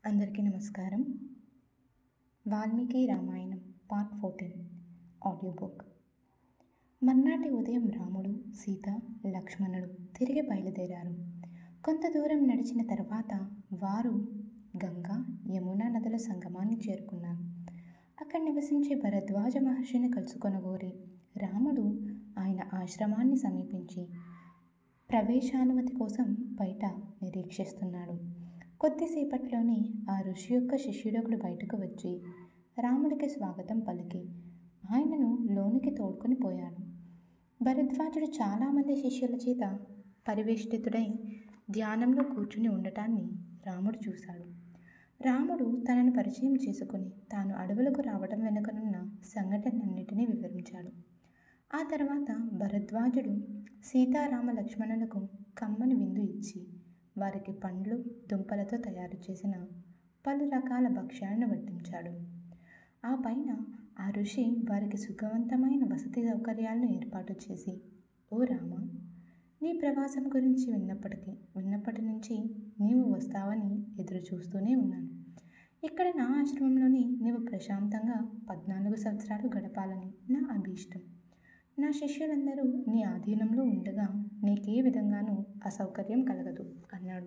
అందరికీ నమస్కారం Valmiki Ramayanam part fourteen audio book మర్నాటి ఉదయం రాముడు సీత లక్ష్మణుడు తిరిగి బయలుదేరారు కొంత దూరం నడిచిన తర్వాత వారు గంగా యమునా నదుల సంగమాన్ని చేరుకున్నారు అక్కడ నివసించే భరద్వాజ మహర్షిని కలుసుకొనగోరి రాముడు ఆయన ఆశ్రమాన్ని సమీపించి ప్రవేశానుమతి కోసం బయట నిరీక్షిస్తున్నాడు కొద్దిసేపట్లోనే ఆ ఋషి యొక్క శిష్యుడొకడు బయటకు వచ్చి రాముడికి స్వాగతం పలికి ఆయనను లోనికి తోడుకొని పోయాడు భరద్వాజుడు చాలామంది శిష్యుల చేత పరివేష్టితుడై ధ్యానంలో కూర్చుని ఉండటాన్ని రాముడు చూశాడు రాముడు తనను పరిచయం చేసుకుని తాను అడవులకు రావడం వెనుకనున్న సంఘటనలన్నిటినీ వివరించాడు ఆ తర్వాత భరద్వాజుడు సీతారామ లక్ష్మణులకు కమ్మని విందు ఇచ్చి వారికి పండ్లు దుంపలతో తయారు చేసిన పలు రకాల భక్ష్యాలను వడ్డించాడు ఆ పైన ఆ ఋషి వారికి సుఖవంతమైన వసతి సౌకర్యాలను ఏర్పాటు చేసి ఓ రామ నీ ప్రవాసం గురించి విన్నప్పటికీ విన్నప్పటి నుంచి నీవు వస్తావని ఎదురు చూస్తూనే ఉన్నాను ఇక్కడ నా ఆశ్రమంలోని నీవు ప్రశాంతంగా పద్నాలుగు సంవత్సరాలు గడపాలని నా అభీష్టం నా శిష్యులందరూ నీ ఆధీనంలో ఉండగా నీకే విధంగానూ అసౌకర్యం కలగదు అన్నాడు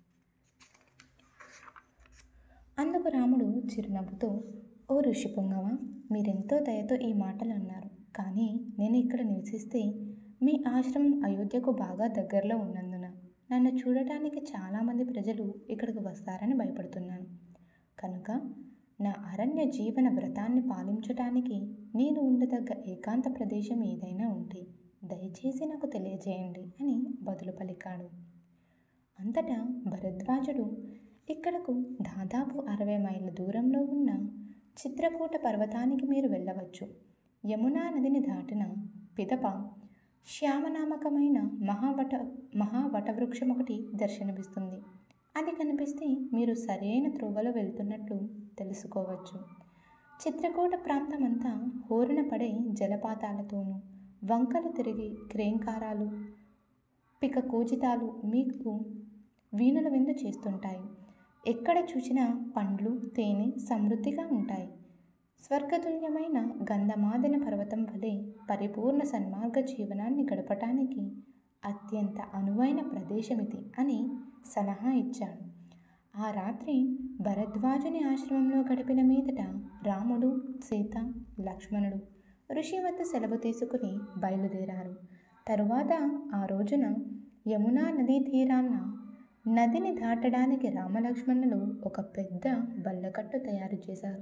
అందుకు రాముడు చిరునవ్వుతో ఓ ఋషి పొంగవ మీరెంతో దయతో ఈ మాటలు అన్నారు కానీ నేను ఇక్కడ నివసిస్తే మీ ఆశ్రమం అయోధ్యకు బాగా దగ్గరలో ఉన్నందున నన్ను చూడటానికి చాలామంది ప్రజలు ఇక్కడికి వస్తారని భయపడుతున్నాను కనుక నా అరణ్య జీవన వ్రతాన్ని పాలించటానికి నేను ఉండదగ్గ ఏకాంత ప్రదేశం ఏదైనా ఉంటే దయచేసి నాకు తెలియజేయండి అని బదులు పలికాడు అంతటా భరద్వాజుడు ఇక్కడకు దాదాపు అరవై మైళ్ళ దూరంలో ఉన్న చిత్రకూట పర్వతానికి మీరు వెళ్ళవచ్చు యమునా నదిని దాటిన పిదప శ్యామనామకమైన మహావట మహావటవృక్షం ఒకటి దర్శనమిస్తుంది అది కనిపిస్తే మీరు సరైన త్రోవలో వెళ్తున్నట్లు తెలుసుకోవచ్చు చిత్రకూట ప్రాంతమంతా హోరున పడే జలపాతాలతోనూ వంకలు తిరిగి క్రేంకారాలు పిక కూజితాలు మీకు వీణుల విందు చేస్తుంటాయి ఎక్కడ చూసినా పండ్లు తేనె సమృద్ధిగా ఉంటాయి స్వర్గతుల్యమైన గంధమాదన పర్వతం వలె పరిపూర్ణ సన్మార్గ జీవనాన్ని గడపటానికి అత్యంత అనువైన ప్రదేశం ఇది అని సలహా ఇచ్చాడు ఆ రాత్రి భరద్వాజుని ఆశ్రమంలో గడిపిన మీదట రాముడు సీత లక్ష్మణుడు ఋషి వద్ద సెలవు తీసుకుని బయలుదేరారు తరువాత ఆ రోజున యమునా నదీ తీరాన్న నదిని దాటడానికి రామలక్ష్మణులు ఒక పెద్ద బల్లకట్టు తయారు చేశారు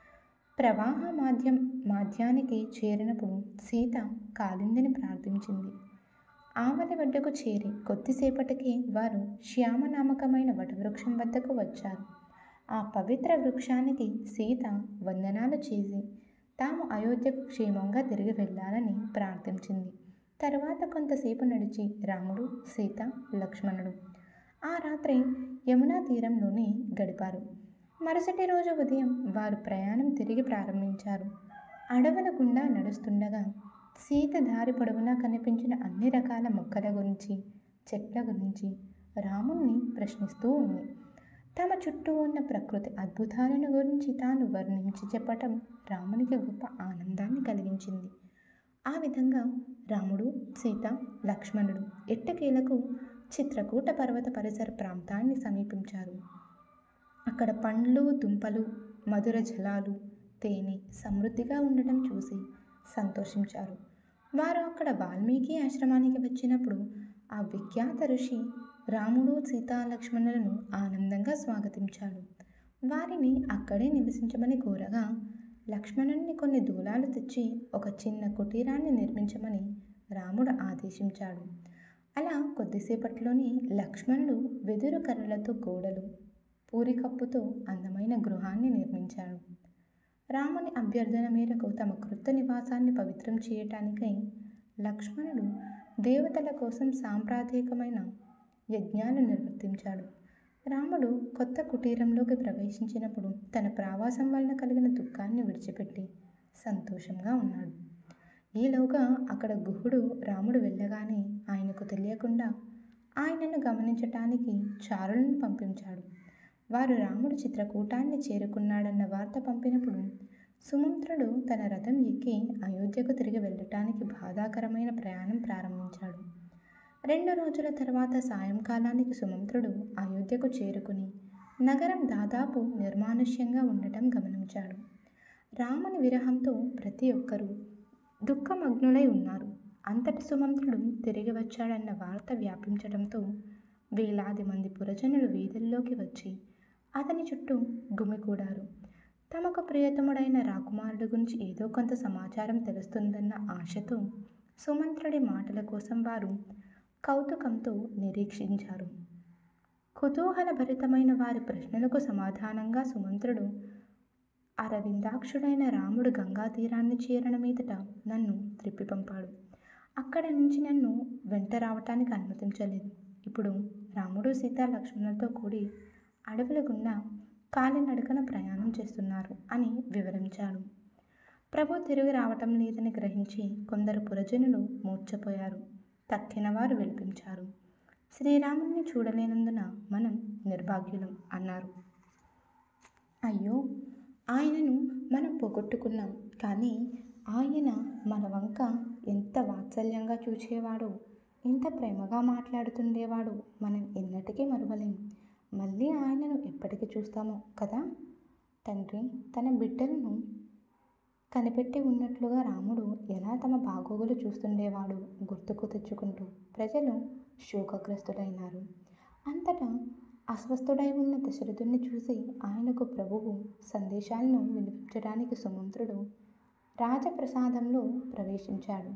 ప్రవాహ మాధ్యం మాధ్యానికి చేరినప్పుడు సీత కాలిందిని ప్రార్థించింది ఆవలి వడ్డకు చేరి కొద్దిసేపటికి వారు శ్యామనామకమైన వటవృక్షం వద్దకు వచ్చారు ఆ పవిత్ర వృక్షానికి సీత వందనాలు చేసి తాము అయోధ్యకు క్షేమంగా తిరిగి వెళ్ళాలని ప్రార్థించింది తర్వాత కొంతసేపు నడిచి రాముడు సీత లక్ష్మణుడు ఆ రాత్రి యమునా తీరంలోనే గడిపారు మరుసటి రోజు ఉదయం వారు ప్రయాణం తిరిగి ప్రారంభించారు అడవుల గుండా నడుస్తుండగా సీత దారి పొడవునా కనిపించిన అన్ని రకాల మొక్కల గురించి చెట్ల గురించి రాముణ్ణి ప్రశ్నిస్తూ ఉంది తమ చుట్టూ ఉన్న ప్రకృతి అద్భుతాలను గురించి తాను వర్ణించి చెప్పటం రామునికి గొప్ప ఆనందాన్ని కలిగించింది ఆ విధంగా రాముడు సీత లక్ష్మణుడు ఎట్టకేలకు చిత్రకూట పర్వత పరిసర ప్రాంతాన్ని సమీపించారు అక్కడ పండ్లు దుంపలు మధుర జలాలు తేనె సమృద్ధిగా ఉండటం చూసి సంతోషించారు వారు అక్కడ వాల్మీకి ఆశ్రమానికి వచ్చినప్పుడు ఆ విఖ్యాత ఋషి రాముడు సీతా లక్ష్మణులను ఆనందంగా స్వాగతించాడు వారిని అక్కడే నివసించమని కోరగా లక్ష్మణుని కొన్ని దూలాలు తెచ్చి ఒక చిన్న కుటీరాన్ని నిర్మించమని రాముడు ఆదేశించాడు అలా కొద్దిసేపట్లోనే లక్ష్మణుడు వెదురు కర్రలతో గోడలు పూరికప్పుతో అందమైన గృహాన్ని నిర్మించాడు రాముని అభ్యర్థన మేరకు తమ కృత నివాసాన్ని పవిత్రం చేయటానికై లక్ష్మణుడు దేవతల కోసం సాంప్రదాయకమైన యజ్ఞాలు నిర్వర్తించాడు రాముడు కొత్త కుటీరంలోకి ప్రవేశించినప్పుడు తన ప్రవాసం వలన కలిగిన దుఃఖాన్ని విడిచిపెట్టి సంతోషంగా ఉన్నాడు ఈలోగా అక్కడ గుహుడు రాముడు వెళ్ళగానే ఆయనకు తెలియకుండా ఆయనను గమనించటానికి చారులను పంపించాడు వారు రాముడు చిత్రకూటాన్ని చేరుకున్నాడన్న వార్త పంపినప్పుడు సుమంత్రుడు తన రథం ఎక్కి అయోధ్యకు తిరిగి వెళ్ళటానికి బాధాకరమైన ప్రయాణం ప్రారంభించాడు రెండు రోజుల తర్వాత సాయంకాలానికి సుమంత్రుడు అయోధ్యకు చేరుకుని నగరం దాదాపు నిర్మానుష్యంగా ఉండటం గమనించాడు రాముని విరహంతో ప్రతి ఒక్కరూ దుఃఖమగ్నులై ఉన్నారు అంతటి సుమంత్రుడు తిరిగి వచ్చాడన్న వార్త వ్యాపించడంతో వేలాది మంది పురజనులు వీధుల్లోకి వచ్చి అతని చుట్టూ గుమికూడారు తమకు ప్రియతముడైన రాకుమారుడు గురించి ఏదో కొంత సమాచారం తెలుస్తుందన్న ఆశతో సుమంత్రుడి మాటల కోసం వారు కౌతుకంతో నిరీక్షించారు కుతూహలభరితమైన వారి ప్రశ్నలకు సమాధానంగా సుమంత్రుడు అరవిందాక్షుడైన రాముడు గంగా తీరాన్ని చేరణ మీదట నన్ను త్రిప్పి పంపాడు అక్కడ నుంచి నన్ను వెంట రావటానికి అనుమతించలేదు ఇప్పుడు రాముడు సీత లక్ష్మణులతో కూడి అడవుల గుండా కాలినడకన ప్రయాణం చేస్తున్నారు అని వివరించాడు ప్రభు తిరిగి రావటం లేదని గ్రహించి కొందరు పురజనులు మూర్ఛపోయారు తక్కిన వారు విలిపించారు శ్రీరాముని చూడలేనందున మనం నిర్భాగ్యులం అన్నారు అయ్యో ఆయనను మనం పోగొట్టుకున్నాం కానీ ఆయన మన వంక ఎంత వాత్సల్యంగా చూచేవాడో ఎంత ప్రేమగా మాట్లాడుతుండేవాడు మనం ఎన్నటికీ మరువలేం మళ్ళీ ఆయనను ఎప్పటికి చూస్తామో కదా తండ్రి తన బిడ్డలను కనిపెట్టి ఉన్నట్లుగా రాముడు ఎలా తమ బాగోగులు చూస్తుండేవాడు గుర్తుకు తెచ్చుకుంటూ ప్రజలు శోకగ్రస్తులైనారు అంతటా అస్వస్థుడై ఉన్న దశరథుణ్ణి చూసి ఆయనకు ప్రభువు సందేశాలను వినిపించడానికి సుమంత్రుడు రాజప్రసాదంలో ప్రవేశించాడు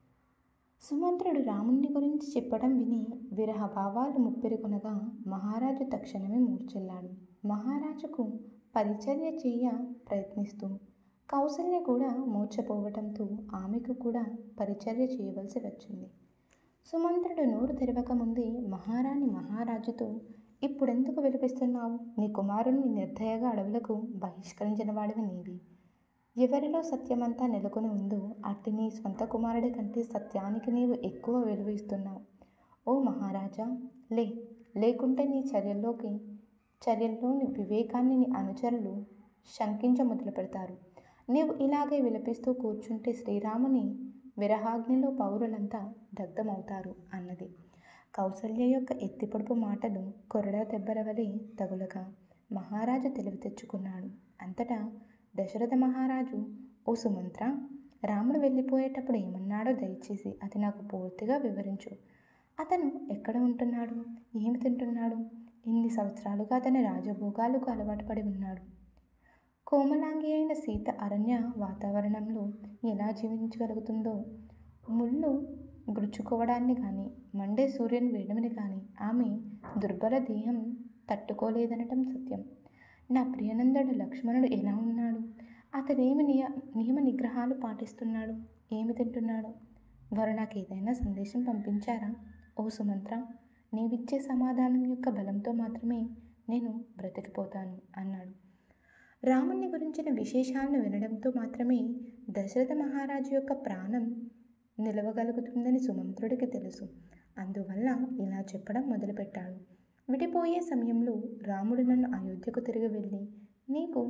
సుమంత్రుడు రాముణ్ణి గురించి చెప్పడం విని విరహ భావాలు ముప్పెరుకొనగా మహారాజు తక్షణమే మూర్చెల్లాడు మహారాజుకు పరిచర్య చేయ ప్రయత్నిస్తూ కౌసల్య కూడా మూర్చపోవటంతో ఆమెకు కూడా పరిచర్య చేయవలసి వచ్చింది సుమంత్రుడు నోరు తెరవక ముందే మహారాణి మహారాజుతో ఇప్పుడెందుకు విలిపిస్తున్నావు నీ కుమారుణ్ణి నిర్దయగా అడవులకు బహిష్కరించిన వాడివి నీవి ఎవరిలో సత్యమంతా నెలకొని ఉందో అట్టి నీ స్వంత కుమారుడి కంటే సత్యానికి నీవు ఎక్కువ విలువ ఇస్తున్నావు ఓ మహారాజా లే లేకుంటే నీ చర్యల్లోకి చర్యల్లోని వివేకాన్ని నీ అనుచరులు శంకించ మొదలు పెడతారు నీవు ఇలాగే విలపిస్తూ కూర్చుంటే శ్రీరాముని విరహాగ్నిలో పౌరులంతా దగ్ధమవుతారు అన్నది కౌసల్య యొక్క ఎత్తిపొడుపు మాటలు కొరడా దెబ్బల వలె తగులగా మహారాజు తెలివి తెచ్చుకున్నాడు అంతటా దశరథ మహారాజు ఓ సుమంత్ర రాముడు వెళ్ళిపోయేటప్పుడు ఏమన్నాడో దయచేసి అది నాకు పూర్తిగా వివరించు అతను ఎక్కడ ఉంటున్నాడు ఏమి తింటున్నాడు ఇన్ని సంవత్సరాలుగా అతని రాజభోగాలకు అలవాటు పడి ఉన్నాడు కోమలాంగి అయిన సీత అరణ్య వాతావరణంలో ఎలా జీవించగలుగుతుందో ముళ్ళు గురుచుకోవడాన్ని కానీ మండే సూర్యుని వేయడమని కానీ ఆమె దుర్బల దేహం తట్టుకోలేదనటం సత్యం నా ప్రియనందుడు లక్ష్మణుడు ఎలా ఉన్నాడు అతడేమి నియ నియమ నిగ్రహాలు పాటిస్తున్నాడు ఏమి తింటున్నాడు వారు నాకు ఏదైనా సందేశం పంపించారా ఓ సుమంత్ర నీవిచ్చే సమాధానం యొక్క బలంతో మాత్రమే నేను బ్రతికిపోతాను అన్నాడు రాముని గురించిన విశేషాలను వినడంతో మాత్రమే దశరథ మహారాజు యొక్క ప్రాణం నిలవగలుగుతుందని సుమంత్రుడికి తెలుసు అందువల్ల ఇలా చెప్పడం మొదలుపెట్టాడు విడిపోయే సమయంలో రాముడు నన్ను అయోధ్యకు తిరిగి వెళ్ళి నీకు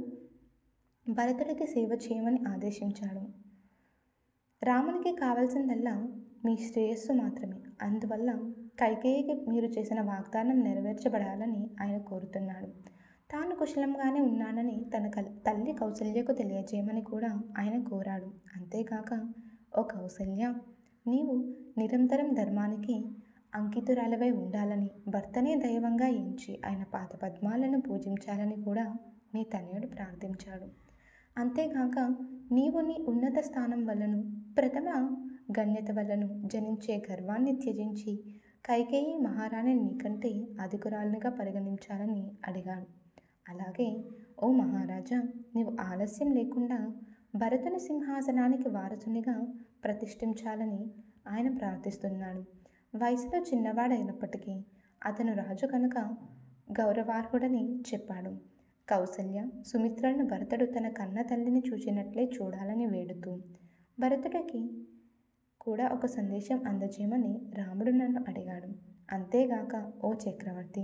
భరతుడికి సేవ చేయమని ఆదేశించాడు రామునికి కావాల్సిందల్లా మీ శ్రేయస్సు మాత్రమే అందువల్ల కైకేయికి మీరు చేసిన వాగ్దానం నెరవేర్చబడాలని ఆయన కోరుతున్నాడు తాను కుశలంగానే ఉన్నానని తన కల్- తల్లి కౌసల్యకు తెలియజేయమని కూడా ఆయన కోరాడు అంతేకాక ఓ కౌసల్య నీవు నిరంతరం ధర్మానికి అంకితురాలవై ఉండాలని భర్తనే దైవంగా ఎంచి ఆయన పాత పద్మాలను పూజించాలని కూడా నీ తనయుడు ప్రార్థించాడు అంతేగాక నీవు నీ ఉన్నత స్థానం వల్లను ప్రథమ గణ్యత వల్లను జనించే గర్వాన్ని త్యజించి కైకేయి మహారాణి నీకంటే అధికురాలుగా పరిగణించాలని అడిగాడు అలాగే ఓ మహారాజా నీవు ఆలస్యం లేకుండా భరతుని సింహాసనానికి వారసునిగా ప్రతిష్ఠించాలని ఆయన ప్రార్థిస్తున్నాడు వయసులో చిన్నవాడైనప్పటికీ అతను రాజు కనుక గౌరవార్హుడని చెప్పాడు కౌసల్య సుమిత్రను భరతుడు తన కన్న తల్లిని చూచినట్లే చూడాలని వేడుతూ భరతుడికి కూడా ఒక సందేశం అందజేయమని రాముడు నన్ను అడిగాడు అంతేగాక ఓ చక్రవర్తి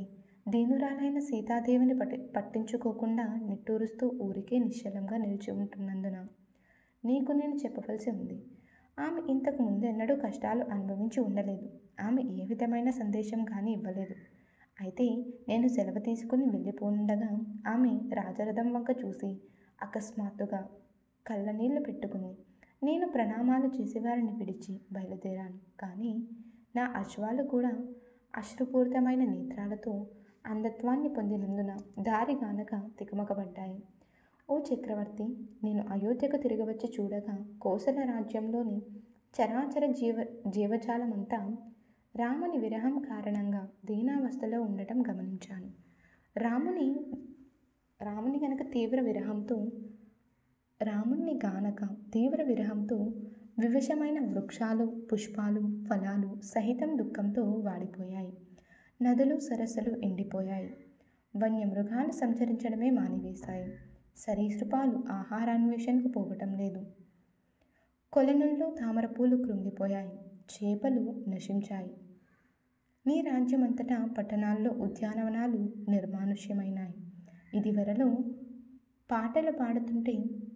దీనురాలైన సీతాదేవిని పట్టి పట్టించుకోకుండా నిట్టూరుస్తూ ఊరికే నిశ్చలంగా నిలిచి ఉంటున్నందున నీకు నేను చెప్పవలసి ఉంది ఆమె ఇంతకు ముందు ఎన్నడూ కష్టాలు అనుభవించి ఉండలేదు ఆమె ఏ విధమైన సందేశం కానీ ఇవ్వలేదు అయితే నేను సెలవు తీసుకుని వెళ్ళిపోనుండగా ఆమె రాజరథం వంక చూసి అకస్మాత్తుగా కళ్ళనీళ్లు పెట్టుకుంది నేను ప్రణామాలు చేసి వారిని విడిచి బయలుదేరాను కానీ నా అశ్వాలు కూడా అశ్రుపూరితమైన నేత్రాలతో అంధత్వాన్ని పొందినందున దారి గానక తికమకబడ్డాయి ఓ చక్రవర్తి నేను అయోధ్యకు తిరిగి వచ్చి చూడగా కోసల రాజ్యంలోని చరాచర జీవ జీవజాలమంతా రాముని విరహం కారణంగా దీనావస్థలో ఉండటం గమనించాను రాముని రాముని గనక తీవ్ర విరహంతో రాముణ్ణి గానక తీవ్ర విరహంతో వివశమైన వృక్షాలు పుష్పాలు ఫలాలు సహితం దుఃఖంతో వాడిపోయాయి నదులు సరస్సులు ఎండిపోయాయి వన్యమృగాలు సంచరించడమే మానివేశాయి సరీసృపాలు ఆహారాన్వేషణకు పోవటం లేదు కొలనుల్లో తామరపూలు కృంగిపోయాయి చేపలు నశించాయి నీ రాజ్యమంతటా పట్టణాల్లో ఉద్యానవనాలు నిర్మానుష్యమైనాయి ఇదివరలో పాటలు పాడుతుంటే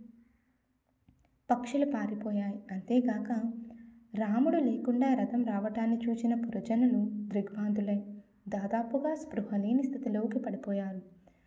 పక్షులు పారిపోయాయి అంతేగాక రాముడు లేకుండా రథం రావటాన్ని చూసిన పురజనులు దిగ్భ్రాంతులై దాదాపుగా స్పృహ లేని స్థితిలోకి పడిపోయారు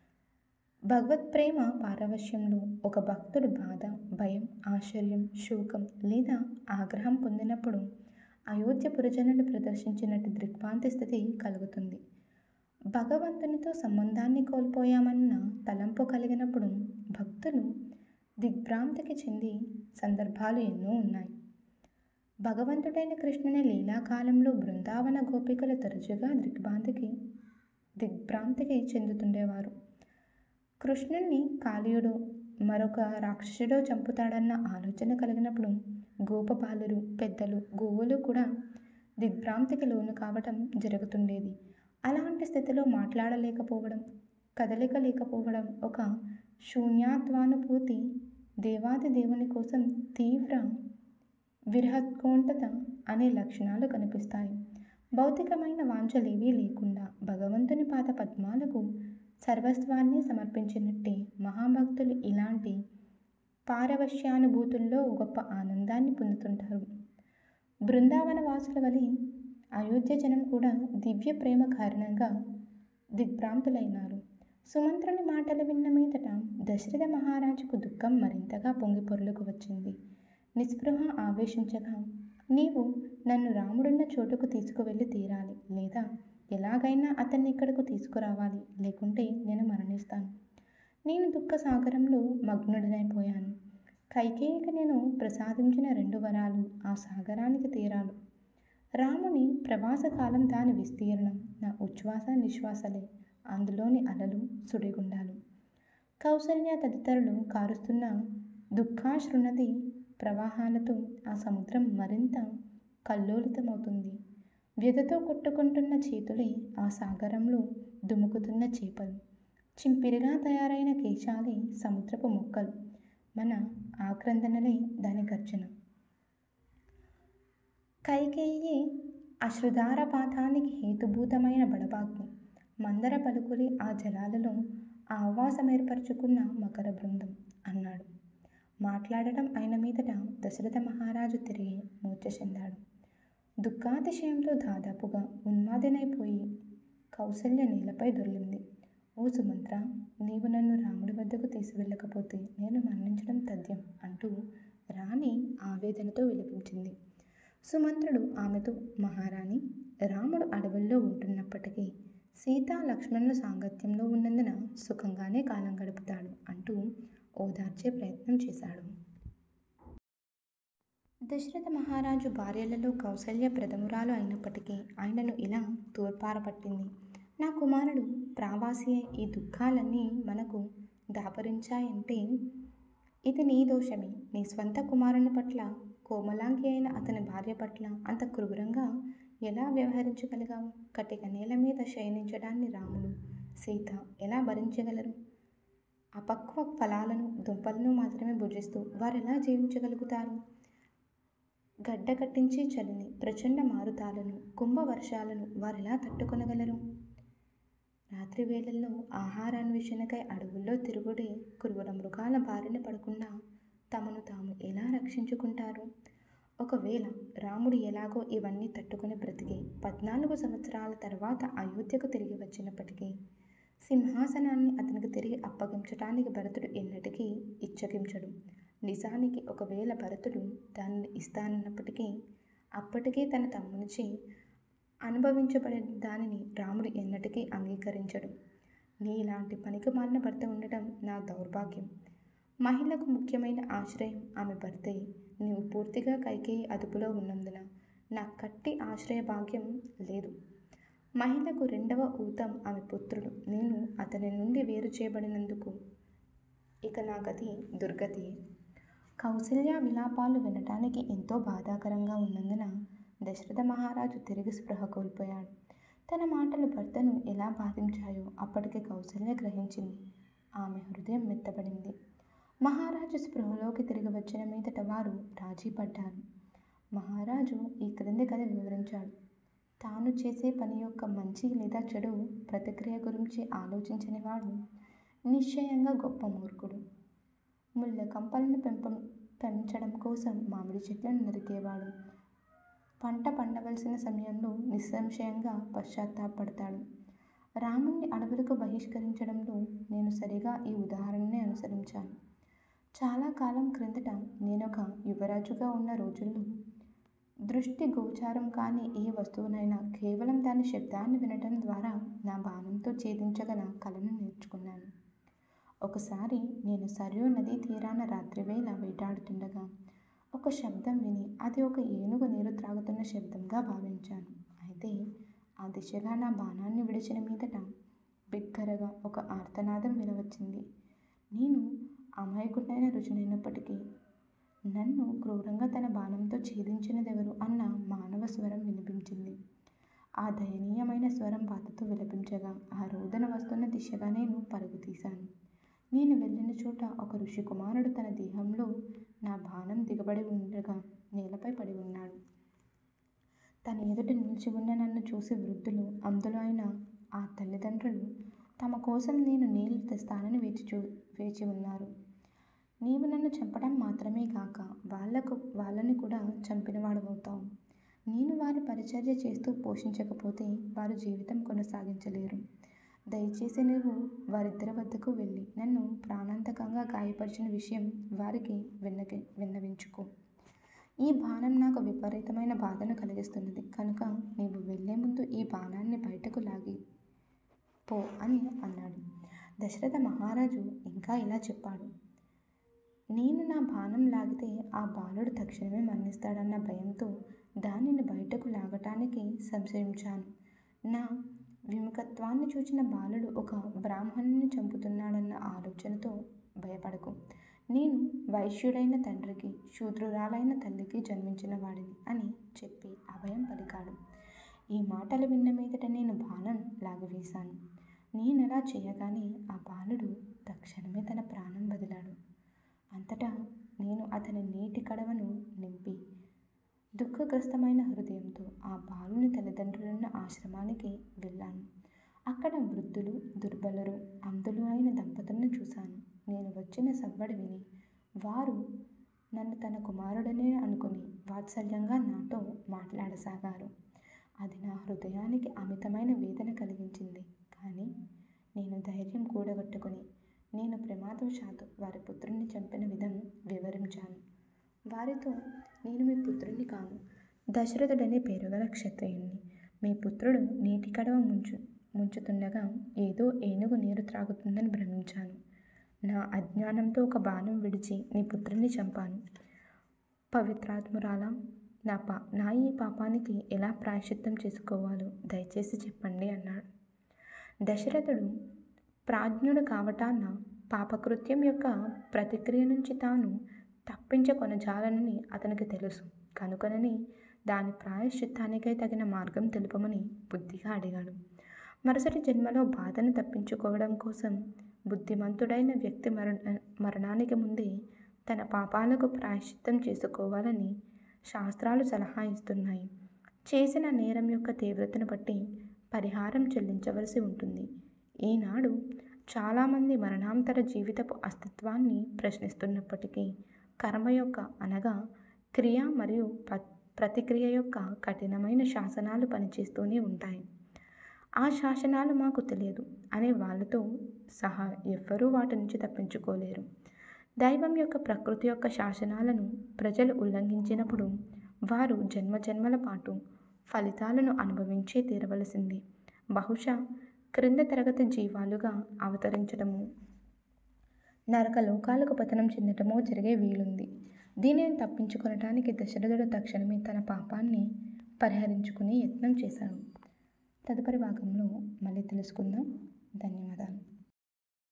భగవత్ ప్రేమ పారవశ్యంలో ఒక భక్తుడు బాధ భయం ఆశ్చర్యం శోకం లేదా ఆగ్రహం పొందినప్పుడు అయోధ్య పురజనులు ప్రదర్శించినట్టు దిగ్భ్రాంతి స్థితి కలుగుతుంది భగవంతునితో సంబంధాన్ని కోల్పోయామన్న తలంపు కలిగినప్పుడు భక్తులు దిగ్భ్రాంతికి చెంది సందర్భాలు ఎన్నో ఉన్నాయి భగవంతుడైన కృష్ణుని లీలాకాలంలో బృందావన గోపికలు తరచుగా దిగ్భ్రాంతికి దిగ్భ్రాంతికి చెందుతుండేవారు కృష్ణుణ్ణి కాళీయుడు మరొక రాక్షసుడో చంపుతాడన్న ఆలోచన కలిగినప్పుడు గోపబాలురు పెద్దలు గోవులు కూడా దిగ్భ్రాంతికి లోను కావటం జరుగుతుండేది అలాంటి స్థితిలో మాట్లాడలేకపోవడం కదలిక లేకపోవడం ఒక శూన్యాత్వానుభూతి దేవాది దేవుని కోసం తీవ్ర విరహత్కోంఠత అనే లక్షణాలు కనిపిస్తాయి భౌతికమైన వాంఛలేవీ లేకుండా భగవంతుని పాద పద్మాలకు సర్వస్వాన్ని సమర్పించినట్టే మహాభక్తులు ఇలాంటి పారవశ్యానుభూతుల్లో గొప్ప ఆనందాన్ని పొందుతుంటారు బృందావన వాసుల వలె అయోధ్య జనం కూడా దివ్య ప్రేమ కారణంగా దిగ్భ్రాంతులైనారు సుమంత్రుని మాటలు విన్న మీదట దశరథ మహారాజుకు దుఃఖం మరింతగా పొంగి పొర్లుకు వచ్చింది నిస్పృహ ఆవేశించగా నీవు నన్ను రాముడున్న చోటుకు తీసుకువెళ్ళి తీరాలి లేదా ఎలాగైనా అతన్ని ఇక్కడకు తీసుకురావాలి లేకుంటే నేను మరణిస్తాను నేను దుఃఖ సాగరంలో మగ్నుడనైపోయాను కైకేయికి నేను ప్రసాదించిన రెండు వరాలు ఆ సాగరానికి తీరాలు రాముని ప్రవాసకాలం దాని విస్తీర్ణం నా ఉచ్ఛ్వాస నిశ్వాసలే అందులోని అలలు సుడిగుండాలు కౌసల్య తదితరులు కారుస్తున్న దుఃఖాశ్రునది ప్రవాహాలతో ఆ సముద్రం మరింత కల్లోలితమవుతుంది వ్యధతో కొట్టుకుంటున్న చేతులే ఆ సాగరంలో దుముకుతున్న చేపలు చింపిరిగా తయారైన కేశాలే సముద్రపు మొక్కలు మన ఆక్రందనలే దాని గర్జన కైకేయి అశ్రుధారపాతానికి హేతుభూతమైన బడబాగ్ని మందర పలుకులి ఆ జలాలలో ఆవాసం ఏర్పరచుకున్న మకర బృందం అన్నాడు మాట్లాడటం అయిన మీదట దశరథ మహారాజు తిరిగి మూర్ఛ చెందాడు దుఃఖాతిశయంతో దాదాపుగా ఉన్మాదినైపోయి కౌసల్య నేలపై దొర్లింది ఓ సుమంత్ర నీవు నన్ను రాముడి వద్దకు తీసుకెళ్ళకపోతే నేను మరణించడం తథ్యం అంటూ రాణి ఆవేదనతో విలపించింది సుమంత్రుడు ఆమెతో మహారాణి రాముడు అడవుల్లో ఉంటున్నప్పటికీ సీతా లక్ష్మణుల సాంగత్యంలో ఉన్నందున సుఖంగానే కాలం గడుపుతాడు అంటూ ఓదార్చే ప్రయత్నం చేశాడు దశరథ మహారాజు భార్యలలో కౌసల్య ప్రథమురాలు అయినప్పటికీ ఆయనను ఇలా తూర్పారపట్టింది నా కుమారుడు ప్రావాసి అయి ఈ దుఃఖాలన్నీ మనకు దాపరించాయంటే ఇది నీ దోషమే నీ స్వంత కుమారుని పట్ల కోమలాంగి అయిన అతని భార్య పట్ల అంత క్రూరంగా ఎలా వ్యవహరించగలిగావు కటిక నేల మీద శయనించడాన్ని రాముడు సీత ఎలా భరించగలరు అపక్వ ఫలాలను దుంపలను మాత్రమే భుజిస్తూ వారు ఎలా జీవించగలుగుతారు గడ్డ కట్టించే చలిని ప్రచండ మారుతాలను కుంభ వర్షాలను వారెలా తట్టుకొనగలరు రాత్రి వేళల్లో ఆహారాన్వేషణకై అడవుల్లో తిరుగుడే క్రూర మృగాల బారిన పడకుండా తమను తాము ఎలా రక్షించుకుంటారు ఒకవేళ రాముడు ఎలాగో ఇవన్నీ తట్టుకుని బ్రతికి పద్నాలుగు సంవత్సరాల తర్వాత అయోధ్యకు తిరిగి వచ్చినప్పటికీ సింహాసనాన్ని అతనికి తిరిగి అప్పగించటానికి భరతుడు ఎన్నటికీ ఇచ్చగించడు నిజానికి ఒకవేళ భరతుడు దానిని ఇస్తానన్నప్పటికీ అప్పటికీ తన తమ్మునిచే అనుభవించబడే దానిని రాముడు ఎన్నటికీ అంగీకరించడు నీలాంటి పనికి మాలిన భర్త ఉండటం నా దౌర్భాగ్యం మహిళకు ముఖ్యమైన ఆశ్రయం ఆమె భర్తే నీవు పూర్తిగా కైకేయి అదుపులో ఉన్నందున నా కట్టి ఆశ్రయ భాగ్యం లేదు మహిళకు రెండవ ఊతం ఆమె పుత్రుడు నేను అతని నుండి వేరు చేయబడినందుకు ఇక నా గతి దుర్గతి కౌసల్య విలాపాలు వినటానికి ఎంతో బాధాకరంగా ఉన్నందున దశరథ మహారాజు తిరిగి స్పృహ కోల్పోయాడు తన మాటలు భర్తను ఎలా బాధించాయో అప్పటికి కౌసల్య గ్రహించింది ఆమె హృదయం మెత్తబడింది మహారాజు స్పృహలోకి తిరిగి వచ్చిన మీదట వారు రాజీ పడ్డారు మహారాజు ఈ క్రింది కథ వివరించాడు తాను చేసే పని యొక్క మంచి లేదా చెడు ప్రతిక్రియ గురించి ఆలోచించని వాడు నిశ్చయంగా గొప్ప మూర్ఖుడు ముళ్ళ కంపలను పెంపం పెంచడం కోసం మామిడి చెట్లను నరికేవాడు పంట పండవలసిన సమయంలో నిస్సంశయంగా పశ్చాత్తాపడతాడు రాముణ్ణి అడవులకు బహిష్కరించడంలో నేను సరిగా ఈ ఉదాహరణనే అనుసరించాను చాలా కాలం క్రిందట నేను ఒక యువరాజుగా ఉన్న రోజుల్లో దృష్టి గోచారం కాని ఏ వస్తువునైనా కేవలం దాని శబ్దాన్ని వినడం ద్వారా నా బాణంతో ఛేదించగల కళను నేర్చుకున్నాను ఒకసారి నేను సరియు నదీ తీరాన రాత్రివేళ వేటాడుతుండగా ఒక శబ్దం విని అది ఒక ఏనుగు నీరు త్రాగుతున్న శబ్దంగా భావించాను అయితే ఆ దిశగా నా బాణాన్ని విడిచిన మీదట బిగ్గరగా ఒక ఆర్తనాదం వినవచ్చింది నేను అమాయకుడైన రుజునైనప్పటికీ నన్ను క్రూరంగా తన బాణంతో ఛేదించినదెవరు అన్న మానవ స్వరం వినిపించింది ఆ దయనీయమైన స్వరం బాధతో విలపించగా ఆ రోదన వస్తున్న దిశగా నేను పరుగు తీశాను నేను వెళ్ళిన చోట ఒక ఋషి కుమారుడు తన దేహంలో నా బాణం దిగబడి ఉండగా నేలపై పడి ఉన్నాడు తన ఎదుట నిలిచి ఉన్న నన్ను చూసి వృద్ధులు అందులో అయిన ఆ తల్లిదండ్రులు తమ కోసం నేను నీళ్లు తెస్తానని వేచి చూ వేచి ఉన్నారు నీవు నన్ను చంపడం మాత్రమే కాక వాళ్లకు వాళ్ళని కూడా చంపినవాడవుతావు నేను వారి పరిచర్య చేస్తూ పోషించకపోతే వారు జీవితం కొనసాగించలేరు దయచేసి నువ్వు వారిద్దరి వద్దకు వెళ్ళి నన్ను ప్రాణాంతకంగా గాయపరిచిన విషయం వారికి విన్నకి విన్నవించుకో ఈ బాణం నాకు విపరీతమైన బాధను కలిగిస్తున్నది కనుక నీవు వెళ్ళే ముందు ఈ బాణాన్ని బయటకు లాగి పో అని అన్నాడు దశరథ మహారాజు ఇంకా ఇలా చెప్పాడు నేను నా బాణం లాగితే ఆ బాలుడు తక్షణమే మరణిస్తాడన్న భయంతో దానిని బయటకు లాగటానికి సంశయించాను నా విముఖత్వాన్ని చూచిన బాలుడు ఒక బ్రాహ్మణుని చంపుతున్నాడన్న ఆలోచనతో భయపడకు నేను వైశ్యుడైన తండ్రికి శూద్రురాలైన తల్లికి జన్మించిన వాడిని అని చెప్పి అభయం పలికాడు ఈ మాటలు విన్న మీదట నేను బాణం లాగివేశాను నేనలా చేయగానే ఆ బాలుడు తక్షణమే తన ప్రాణం వదిలాడు అంతటా నేను అతని నీటి కడవను నింపి దుఃఖగ్రస్తమైన హృదయంతో ఆ బాలుని తల్లిదండ్రులున్న ఆశ్రమానికి వెళ్ళాను అక్కడ వృద్ధులు దుర్బలురు అందులు అయిన దంపతులను చూశాను నేను వచ్చిన సవ్వడి విని వారు నన్ను తన కుమారుడనే అనుకుని వాత్సల్యంగా నాతో మాట్లాడసాగారు అది నా హృదయానికి అమితమైన వేదన కలిగించింది కానీ నేను ధైర్యం కూడగట్టుకుని నేను ప్రమాదవశాత్తు వారి పుత్రుణ్ణి చంపిన విధం వివరించాను వారితో నేను మీ పుత్రుని కాను దశరథుడనే పేరుగల క్షత్రియుణ్ణి మీ పుత్రుడు నీటి కడవ ముంచు ముంచుతుండగా ఏదో ఏనుగు నీరు త్రాగుతుందని భ్రమించాను నా అజ్ఞానంతో ఒక బాణం విడిచి నీ పుత్రుని చంపాను పవిత్రాత్మురాలా నా పా నా ఈ పాపానికి ఎలా ప్రాయశ్చిత్తం చేసుకోవాలో దయచేసి చెప్పండి అన్నాడు దశరథుడు ప్రాజ్ఞుడు కావటాన్న పాపకృత్యం యొక్క ప్రతిక్రియ నుంచి తాను తప్పించుకొనజాలనని అతనికి తెలుసు కనుకనని దాని ప్రాయశ్చిత్తానికై తగిన మార్గం తెలుపమని బుద్ధిగా అడిగాడు మరుసటి జన్మలో బాధను తప్పించుకోవడం కోసం బుద్ధిమంతుడైన వ్యక్తి మరణ మరణానికి ముందే తన పాపాలకు ప్రాయశ్చిత్తం చేసుకోవాలని శాస్త్రాలు సలహా ఇస్తున్నాయి చేసిన నేరం యొక్క తీవ్రతను బట్టి పరిహారం చెల్లించవలసి ఉంటుంది ఈనాడు చాలామంది మరణాంతర జీవితపు అస్తిత్వాన్ని ప్రశ్నిస్తున్నప్పటికీ కర్మ యొక్క అనగా క్రియ మరియు ప్ర ప్రతిక్రియ యొక్క కఠినమైన శాసనాలు పనిచేస్తూనే ఉంటాయి ఆ శాసనాలు మాకు తెలియదు అనే వాళ్ళతో సహా ఎవ్వరూ వాటి నుంచి తప్పించుకోలేరు దైవం యొక్క ప్రకృతి యొక్క శాసనాలను ప్రజలు ఉల్లంఘించినప్పుడు వారు జన్మజన్మల పాటు ఫలితాలను అనుభవించే తీరవలసింది బహుశా క్రింద తరగతి జీవాలుగా అవతరించడము నరక లోకాలకు పతనం చెందటమో జరిగే వీలుంది దీనిని తప్పించుకొనటానికి దశరథుడు తక్షణమే తన పాపాన్ని పరిహరించుకునే యత్నం చేశాడు తదుపరి భాగంలో మళ్ళీ తెలుసుకుందాం ధన్యవాదాలు